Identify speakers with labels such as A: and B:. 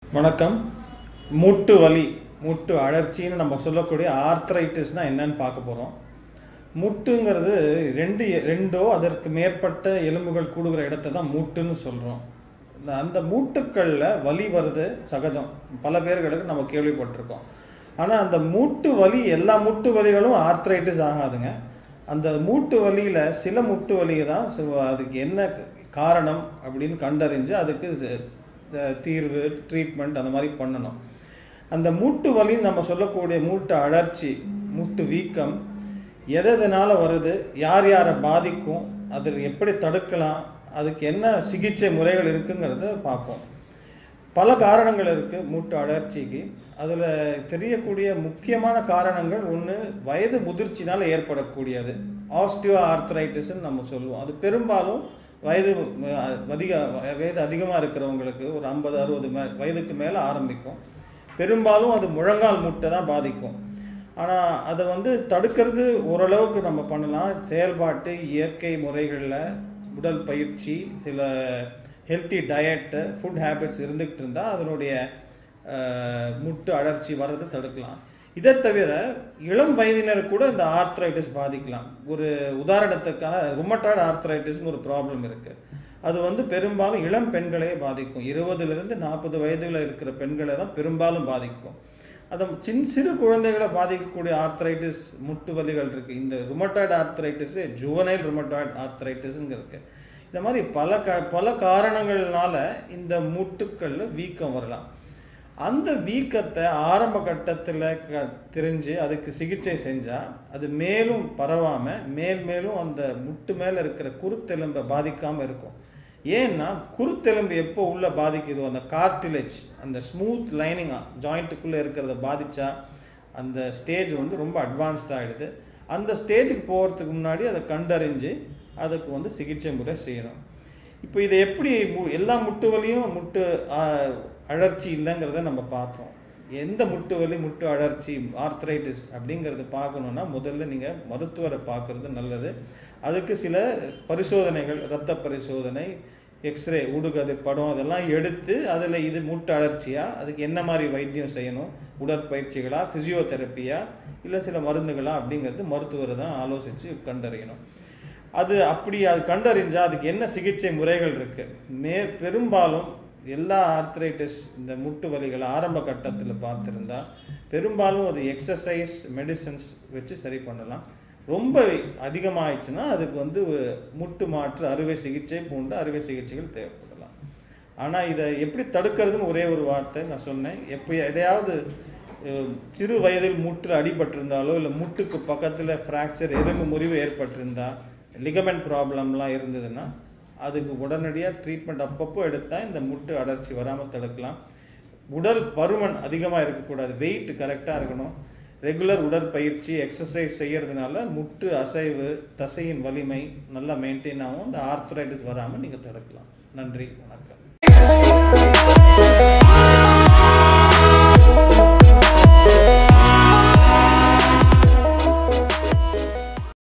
A: வணக்கம் மூட்டு வலி மூட்டு அழற்சின்னு நம்ம சொல்லக்கூடிய ஆர்த்ரைட்டிஸ்னால் என்னன்னு பார்க்க போகிறோம் முட்டுங்கிறது ரெண்டு ரெண்டோ அதற்கு மேற்பட்ட எலும்புகள் கூடுகிற இடத்த தான் மூட்டுன்னு சொல்கிறோம் அந்த மூட்டுக்களில் வலி வருது சகஜம் பல பேர்களுக்கு நம்ம கேள்விப்பட்டிருக்கோம் ஆனால் அந்த மூட்டு வலி எல்லா மூட்டு வலிகளும் ஆர்த்ரைட்டிஸ் ஆகாதுங்க அந்த மூட்டு வலியில் சில மூட்டு வலி தான் சு- அதுக்கு என்ன காரணம் அப்படின்னு கண்டறிஞ்சு அதுக்கு ச- த- தீர்வு ட்ரீட்மெண்ட் அந்த மாதிரி பண்ணணும் அந்த மூட்டு வலின்னு நம்ம சொல்லக்கூடிய மூட்டு அழற்சி மூட்டு வீக்கம் எது எதனால வருது யார் யாரை பாதிக்கும் அதில் எப்படி தடுக்கலாம் அதுக்கு என்ன சிகிச்சை முறைகள் இருக்குங்கிறத பார்ப்போம் பல காரணங்கள் இருக்குது மூட்டு அழற்சிக்கு அதில் தெரியக்கூடிய முக்கியமான காரணங்கள் ஒன்று வயது முதிர்ச்சினால் ஏற்படக்கூடியது ஆஸ்டியோ ஆர்த்ரைட்டிஸ்ன்னு நம்ம சொல்லுவோம் அது பெரும்பாலும் வயது அஹ், அதிக வயது அதிகமாக இருக்கிறவங்களுக்கு ஒரு ஐம்பது அறுபது மே வயதுக்கு மேலே ஆரம்பிக்கும் பெரும்பாலும் அது முழங்கால் மூட்டை தான் பாதிக்கும் ஆனால் அதை வந்து தடுக்கிறது ஓரளவுக்கு நம்ம பண்ணலாம் செயல்பாட்டு இயற்கை முறைகளில் உடல் பயிற்சி சில ஹெல்த்தி டயட்டு ஃபுட் ஹேபிட்ஸ் இருந்துகிட்டு இருந்தால் அதனுடைய அஹ், முட்டு அழற்சி வர்றதை தடுக்கலாம் இதை தவிர இளம் வயதினர் கூட இந்த ஆர்த்ரைட்டிஸ் பாதிக்கலாம் ஒரு உதாரணத்துக்காக ருமட்டாய்டு ஆர்த்ரைட்டிஸ்னு ஒரு ப்ராப்ளம் இருக்குது அது வந்து பெரும்பாலும் இளம் பெண்களே பாதிக்கும் இருபதுலேருந்து நாற்பது வயதுல இருக்கிற பெண்களை தான் பெரும்பாலும் பாதிக்கும் அது சின் சிறு குழந்தைகளை பாதிக்கக்கூடிய ஆர்த்ரைட்டிஸ் முட்டு வலிகள் இருக்குது இந்த ருமட்டாய்டு ஆர்த்ரைட்டிஸு ஜுவனைல் ருமட்டாய்டு ஆர்த்ரைட்டிஸுங்க இருக்குது இந்த மாதிரி பல க பல காரணங்கள்னால இந்த மூட்டுக்களில் வீக்கம் வரலாம் அந்த வீக்கத்தை ஆரம்ப கட்டத்தில் க தெரிஞ்சு அதுக்கு சிகிச்சை செஞ்சால் அது மேலும் பரவாமல் மேல் மேலும் அந்த முட்டு மேலே இருக்கிற குருத்தெலும்பை பாதிக்காமல் இருக்கும் ஏன்னா குருத்தெலும்பு எப்போ உள்ள பாதிக்குதோ அந்த கார்டிலேஜ் அந்த ஸ்மூத் லைனிங் ஜாயிண்ட்டுக்குள்ளே இருக்கிறத பாதிச்சா அந்த ஸ்டேஜ் வந்து ரொம்ப அட்வான்ஸ்ட் ஆகிடுது அந்த ஸ்டேஜுக்கு போகிறதுக்கு முன்னாடி அதை கண்டறிஞ்சு அதுக்கு வந்து சிகிச்சை முறை செய்யணும் இப்போ இதை எப்படி மு- எல்லா முட்டு வலியும் முட்டு ஆ, அழற்சி இல்லைங்கிறத நம்ம பார்த்தோம் எந்த முட்டு வலி முட்டு அழற்சி ஆர்த்ரைட்டிஸ் அப்படிங்கிறத பார்க்கணுன்னா முதல்ல நீங்கள் மருத்துவரை பார்க்குறது நல்லது அதுக்கு சில பரிசோதனைகள் இரத்த பரிசோதனை எக்ஸ்ரே ஊடுகதிர் படம் அதெல்லாம் எடுத்து அதில் இது மூட்டு அழற்சியா அதுக்கு என்ன மாதிரி வைத்தியம் செய்யணும் உடற்பயிற்சிகளா ஃபிசியோதெரப்பியா இல்லை சில மருந்துகளா அப்படிங்கிறது மருத்துவர் தான் ஆலோசித்து கண்டறியணும் அது அப்படி அது கண்டறிஞ்சா அதுக்கு என்ன சிகிச்சை முறைகள் இருக்கு மே பெரும்பாலும் எல்லா ஆர்த்ரைட்டிஸ் இந்த முட்டு வலிகள் ஆரம்ப கட்டத்தில் பார்த்துருந்தா பெரும்பாலும் அது எக்ஸசைஸ் மெடிசன்ஸ் வச்சு சரி பண்ணலாம் ரொம்ப அதிகமாகிடுச்சுன்னா அதுக்கு வந்து முட்டு மாற்று அறுவை சிகிச்சை போன்ற அறுவை சிகிச்சைகள் தேவைப்படலாம் ஆனால் இதை எப்படி தடுக்கிறதுன்னு ஒரே ஒரு வார்த்தை நான் சொன்னேன் எப்படி எதையாவது அஹ், சிறு வயதில் மூட்டில் அடிபட்டிருந்தாலோ இல்லை முட்டுக்கு பக்கத்தில் ஃப்ராக்சர் எலும்பு முறிவு ஏற்பட்டிருந்தா லிகமெண்ட் ப்ராப்ளம்லாம் இருந்ததுன்னா அதுக்கு உடனடியாக ட்ரீட்மெண்ட் அப்பப்போ எடுத்தால் இந்த முட்டு அடர்ச்சி வராமல் தடுக்கலாம் உடல் பருமன் அதிகமாக இருக்கக்கூடாது வெயிட் கரெக்டாக இருக்கணும் ரெகுலர் உடற்பயிற்சி எக்ஸசைஸ் செய்யறதுனால முட்டு அசைவு தசையின் வலிமை நல்லா மெயின்டைன் ஆகும் இந்த ஆர்த்ரைட்டிஸ் வராமல் நீங்கள் தடுக்கலாம் நன்றி வணக்கம்